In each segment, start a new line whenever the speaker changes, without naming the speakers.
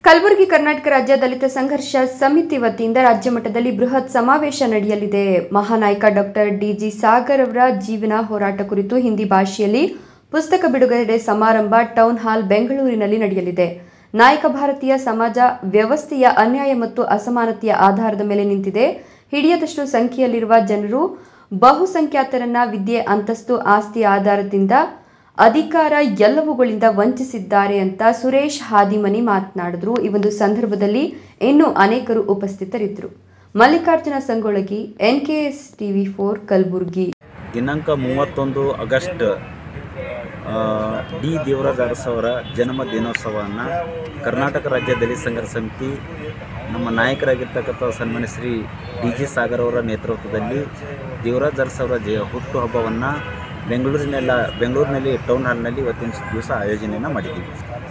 ಕಲಬುರಗಿ ಕರ್ನಾಟಕ ರಾಜ್ಯ ದಲಿತ ಸಂಘರ್ಷ ಸಮಿತಿ ವತಿಯಿಂದ ರಾಜ್ಯ ಮಟ್ಟದಲ್ಲಿ ಬೃಹತ್ ಸಮಾವೇಶ ನಡೆಯಲಿದೆ ಮಹಾನಾಯಕ ಡಾಕ್ಟರ್ ಡಿಜಿ ಸಾಗರ್ ಅವರ ಜೀವನ ಹೋರಾಟ ಕುರಿತು ಹಿಂದಿ ಭಾಷೆಯಲ್ಲಿ ಪುಸ್ತಕ ಬಿಡುಗಡೆ ಸಮಾರಂಭ ಟೌನ್ ಹಾಲ್ ಬೆಂಗಳೂರಿನಲ್ಲಿ ನಡೆಯಲಿದೆ ನಾಯಕ ಭಾರತೀಯ ಸಮಾಜ ವ್ಯವಸ್ಥೆಯ ಅನ್ಯಾಯ ಮತ್ತು ಅಸಮಾನತೆಯ ಆಧಾರದ ಮೇಲೆ ನಿಂತಿದೆ ಹಿಡಿಯದಷ್ಟು ಸಂಖ್ಯೆಯಲ್ಲಿರುವ ಜನರು ಬಹುಸಂಖ್ಯಾತರನ್ನ ವಿದ್ಯೆ ಅಂತಸ್ತು ಆಸ್ತಿ ಆಧಾರದಿಂದ ಅಧಿಕಾರ ಎಲ್ಲವುಗಳಿಂದ ವಂಚಿಸಿದ್ದಾರೆ ಅಂತ ಸುರೇಶ್ ಹಾದಿಮನಿ ಮಾತನಾಡಿದ್ರು ಈ ಒಂದು ಸಂದರ್ಭದಲ್ಲಿ ಇನ್ನೂ ಅನೇಕರು ಉಪಸ್ಥಿತರಿದ್ದರು Mallikarjuna Sangolagi NKS TV four Kalaburagi
ದಿನಾಂಕ ಮೂವತ್ತೊಂದು ಆಗಸ್ಟ್ ಆ, ಡಿ ದೇವರಾಜ ಅರಸ್ ಅವರ ಜನ್ಮ ದಿನೋತ್ಸವವನ್ನು ಕರ್ನಾಟಕ ರಾಜ್ಯ ದಲಿತ ಸಂಘರ್ಷ ಸಮಿತಿ ನಮ್ಮ ನಾಯಕರಾಗಿರ್ತಕ್ಕಂಥ ಸನ್ಮಾನ್ಯ ಶ್ರೀ ಡಿ ಜಿ ಸಾಗರ್ ಅವರ ನೇತೃತ್ವದಲ್ಲಿ ದೇವರಾಜ್ ಅರಸ್ ಅವರ ಜ ಹುಟ್ಟುಹಬ್ಬವನ್ನು ಬೆಂಗಳೂರಿನೆಲ್ಲ ಬೆಂಗಳೂರಿನಲ್ಲಿ ಟೌನ್ ಹಾಲ್ನಲ್ಲಿ ಇವತ್ತಿನ ದಿವಸ ಆಯೋಜನೆಯನ್ನು ಮಾಡಿದ್ದೀವಿ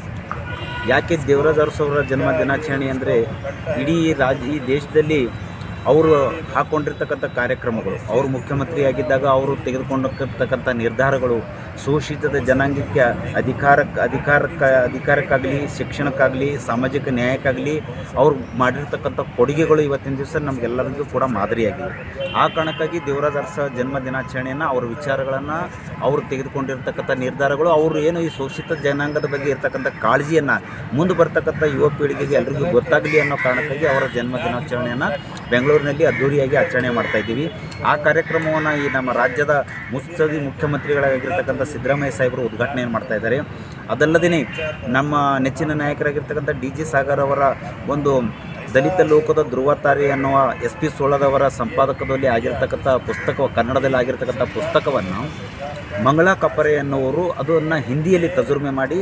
ಯಾಕೆ ದೇವರಾಜ್ ಅರಸ್ ಅವರ ಜನ್ಮ ದಿನಾಚರಣೆ ಅಂದರೆ ಇಡೀ ರಾಜ್ಯ ಈ ದೇಶದಲ್ಲಿ ಅವರು ಹಾಕ್ಕೊಂಡಿರ್ತಕ್ಕಂಥ ಕಾರ್ಯಕ್ರಮಗಳು ಅವರು ಮುಖ್ಯಮಂತ್ರಿಯಾಗಿದ್ದಾಗ ಅವರು ತೆಗೆದುಕೊಂಡಿರ್ತಕ್ಕಂಥ ನಿರ್ಧಾರಗಳು ಶೋಷಿತದ ಜನಾಂಗಕ್ಕೆ ಅಧಿಕಾರಕ್ಕೆ ಅಧಿಕಾರಕ್ಕೆ ಅಧಿಕಾರಕ್ಕಾಗಲಿ ಶಿಕ್ಷಣಕ್ಕಾಗಲಿ ಸಾಮಾಜಿಕ ನ್ಯಾಯಕ್ಕಾಗಲಿ ಅವ್ರು ಮಾಡಿರ್ತಕ್ಕಂಥ ಕೊಡುಗೆಗಳು ಇವತ್ತಿನ ದಿವಸ ನಮಗೆಲ್ಲರಿಗೂ ಕೂಡ ಮಾದರಿಯಾಗಿದೆ ಆ ಕಾರಣಕ್ಕಾಗಿ ದೇವರಾಜ್ ಅರಸ ಜನ್ಮ ದಿನಾಚರಣೆಯನ್ನು ಅವ್ರ ವಿಚಾರಗಳನ್ನು ಅವರು ತೆಗೆದುಕೊಂಡಿರ್ತಕ್ಕಂಥ ನಿರ್ಧಾರಗಳು ಅವರು ಏನು ಈ ಶೋಷಿತ ಜನಾಂಗದ ಬಗ್ಗೆ ಇರ್ತಕ್ಕಂಥ ಕಾಳಜಿಯನ್ನು ಮುಂದೆ ಬರ್ತಕ್ಕಂಥ ಯುವ ಪೀಳಿಗೆಗೆ ಎಲ್ರಿಗೂ ಗೊತ್ತಾಗಲಿ ಅನ್ನೋ ಕಾರಣಕ್ಕಾಗಿ ಅವರ ಜನ್ಮ ದಿನಾಚರಣೆಯನ್ನು ಬೆಂಗಳೂರಿನಲ್ಲಿ ಅದ್ದೂರಿಯಾಗಿ ಆಚರಣೆ ಮಾಡ್ತಾ ಇದ್ದೀವಿ ಆ ಕಾರ್ಯಕ್ರಮವನ್ನು ಈ ನಮ್ಮ ರಾಜ್ಯದ ಮುತ್ಸದಿ ಮುಖ್ಯಮಂತ್ರಿಗಳಾಗಿರ್ತಕ್ಕಂಥ ಸಿದ್ದರಾಮಯ್ಯ ಸಾಹೇಬರು ಉದ್ಘಾಟನೆಯನ್ನು ಮಾಡ್ತಾ ಇದ್ದಾರೆ ಅದಲ್ಲದೇ ನಮ್ಮ ನೆಚ್ಚಿನ ನಾಯಕರಾಗಿರ್ತಕ್ಕಂಥ ಡಿ ಜಿ ಸಾಗರ್ ಅವರ ಒಂದು ದಲಿತ ಲೋಕದ ಧ್ರುವತಾರೆ ಅನ್ನುವ ಎಸ್ ಪಿ ಸೋಳದವರ ಸಂಪಾದಕದಲ್ಲಿ ಆಗಿರ್ತಕ್ಕಂಥ ಪುಸ್ತಕ ಕನ್ನಡದಲ್ಲಿ ಆಗಿರ್ತಕ್ಕಂಥ ಪುಸ್ತಕವನ್ನು ಮಂಗಳ ಕಪ್ಪರೆ ಎನ್ನುವರು ಅದನ್ನು ಹಿಂದಿಯಲ್ಲಿ ತರ್ಜುಮೆ ಮಾಡಿ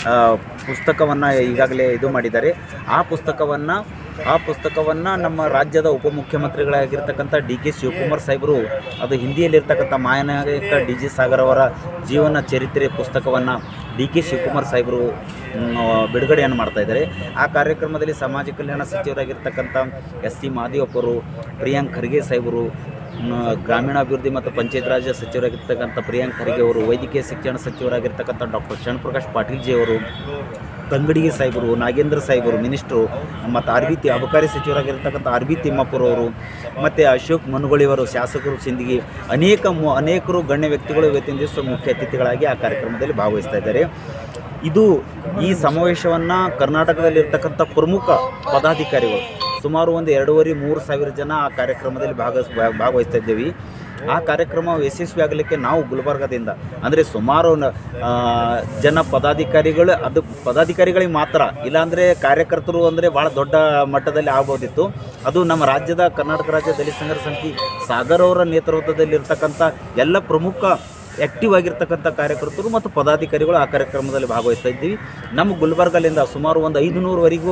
ಪುಸ್ತಕವನ್ನು ಈಗಾಗಲೇ ಇದು ಮಾಡಿದ್ದಾರೆ ಆ ಪುಸ್ತಕವನ್ನು ಆ ಪುಸ್ತಕವನ್ನು ನಮ್ಮ ರಾಜ್ಯದ ಉಪಮುಖ್ಯಮಂತ್ರಿಗಳಾಗಿರ್ತಕ್ಕಂಥ ಡಿ ಕೆ ಶಿವಕುಮಾರ್ ಸಾಹೇಬರು ಅದು ಹಿಂದಿಯಲ್ಲಿರ್ತಕ್ಕಂಥ ಮಾಯನಾಯಕ ಡಿ ಜಿ ಸಾಗರ್ ಅವರ ಜೀವನ ಚರಿತ್ರೆ ಪುಸ್ತಕವನ್ನು ಡಿ ಕೆ ಶಿವಕುಮಾರ್ ಸಾಹೇಬರು ಮ್, ಬಿಡುಗಡೆಯನ್ನು ಮಾಡ್ತಾ ಇದ್ದಾರೆ ಆ ಕಾರ್ಯಕ್ರಮದಲ್ಲಿ ಸಮಾಜ ಕಲ್ಯಾಣ ಸಚಿವರಾಗಿರ್ತಕ್ಕಂಥ ಎಸ್ ಸಿ ಮಾದೇವಪ್ಪರು ಪ್ರಿಯಾಂಕ್ ಖರ್ಗೆ ಸಾಹೇಬರು ಮ್, ಗ್ರಾಮೀಣಾಭಿವೃದ್ಧಿ ಮತ್ತು ಪಂಚಾಯತ್ ರಾಜ್ ಸಚಿವರಾಗಿರ್ತಕ್ಕಂಥ ಪ್ರಿಯಾಂಕ್ ಖರ್ಗೆ ಅವರು ವೈದ್ಯಕೀಯ ಶಿಕ್ಷಣ ಸಚಿವರಾಗಿರ್ತಕ್ಕಂಥ ಡಾಕ್ಟರ್ ಶರಣಪ್ರಕಾಶ್ ಪಾಟೀಲ್ ಜಿ ಅವರು ತಂಗಡಿಗೆ ಸಾಹೇಬರು ನಾಗೇಂದ್ರ ಸಾಹೇಬರು ಮಿನಿಸ್ಟ್ರು ಮತ್ತು ಆರ್ ಬಿ ತಿ ಅಬಕಾರಿ ಸಚಿವರಾಗಿರ್ತಕ್ಕಂಥ ಆರ್ ಬಿ ತಿಮ್ಮಾಪುರವರು ಮತ್ತು ಅಶೋಕ್ ಮನುಗಳಿವರು ಶಾಸಕರು ಸಿಂದಗಿ ಅನೇಕ ಮು ಅನೇಕರು ಗಣ್ಯ ವ್ಯಕ್ತಿಗಳು ಇವತ್ತಿನ ದಿವಸ ಮುಖ್ಯ ಅತಿಥಿಗಳಾಗಿ ಆ ಕಾರ್ಯಕ್ರಮದಲ್ಲಿ ಭಾಗವಹಿಸ್ತಾ ಇದ್ದಾರೆ ಇದು ಈ ಸಮಾವೇಶವನ್ನು ಕರ್ನಾಟಕದಲ್ಲಿರ್ತಕ್ಕಂಥ ಪ್ರಮುಖ ಪದಾಧಿಕಾರಿಗಳು ಸುಮಾರು ಒಂದು ಎರಡೂವರೆ ಮೂರು ಸಾವಿರ ಜನ ಆ ಕಾರ್ಯಕ್ರಮದಲ್ಲಿ ಭಾಗ ಭಾಗವಹಿಸ್ತಾ ಇದ್ದೇವೆ ಆ ಕಾರ್ಯಕ್ರಮ ಯಶಸ್ವಿ ಆಗಲಿಕ್ಕೆ ನಾವು ಗುಲ್ಬರ್ಗದಿಂದ ಅಂದರೆ ಸುಮಾರು ನ- ಆ, ಜನ ಪದಾಧಿಕಾರಿಗಳು ಅದು ಪದಾಧಿಕಾರಿಗಳಿಗೆ ಮಾತ್ರ ಇಲ್ಲಾಂದರೆ ಕಾರ್ಯಕರ್ತರು ಅಂದರೆ ಭಾಳ ದೊಡ್ಡ ಮಟ್ಟದಲ್ಲಿ ಆಗ್ಬೋದಿತ್ತು ಅದು ನಮ್ಮ ರಾಜ್ಯದ ಕರ್ನಾಟಕ ರಾಜ್ಯ ದಲಿತ ಸಂಘರ್ಷ ಸಮಿತಿ ಸಾಗರ್ ಅವರ ನೇತೃತ್ವದಲ್ಲಿರ್ತಕ್ಕಂಥ ಎಲ್ಲ ಪ್ರಮುಖ ಆ್ಯಕ್ಟಿವ್ ಆಗಿರ್ತಕ್ಕಂಥ ಕಾರ್ಯಕರ್ತರು ಮತ್ತು ಪದಾಧಿಕಾರಿಗಳು ಆ ಕಾರ್ಯಕ್ರಮದಲ್ಲಿ ಭಾಗವಹಿಸ್ತಾ ಇದ್ದೀವಿ ನಮ್ಮ ಗುಲ್ಬರ್ಗಲಿಂದ ಸುಮಾರು ಒಂದು ಐದು ನೂರವರೆಗೂ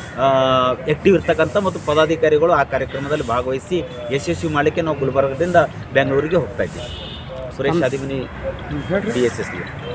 ಆ್ಯಕ್ಟಿವ್ ಇರ್ತಕ್ಕಂಥ ಮತ್ತು ಪದಾಧಿಕಾರಿಗಳು ಆ ಕಾರ್ಯಕ್ರಮದಲ್ಲಿ ಭಾಗವಹಿಸಿ ಯಶಸ್ವಿ ಮಾಡಲಿಕ್ಕೆ ನಾವು ಗುಲ್ಬರ್ಗದಿಂದ ಬೆಂಗಳೂರಿಗೆ ಹೋಗ್ತಾ ಇದ್ದೀವಿ Suresh Adimani D S S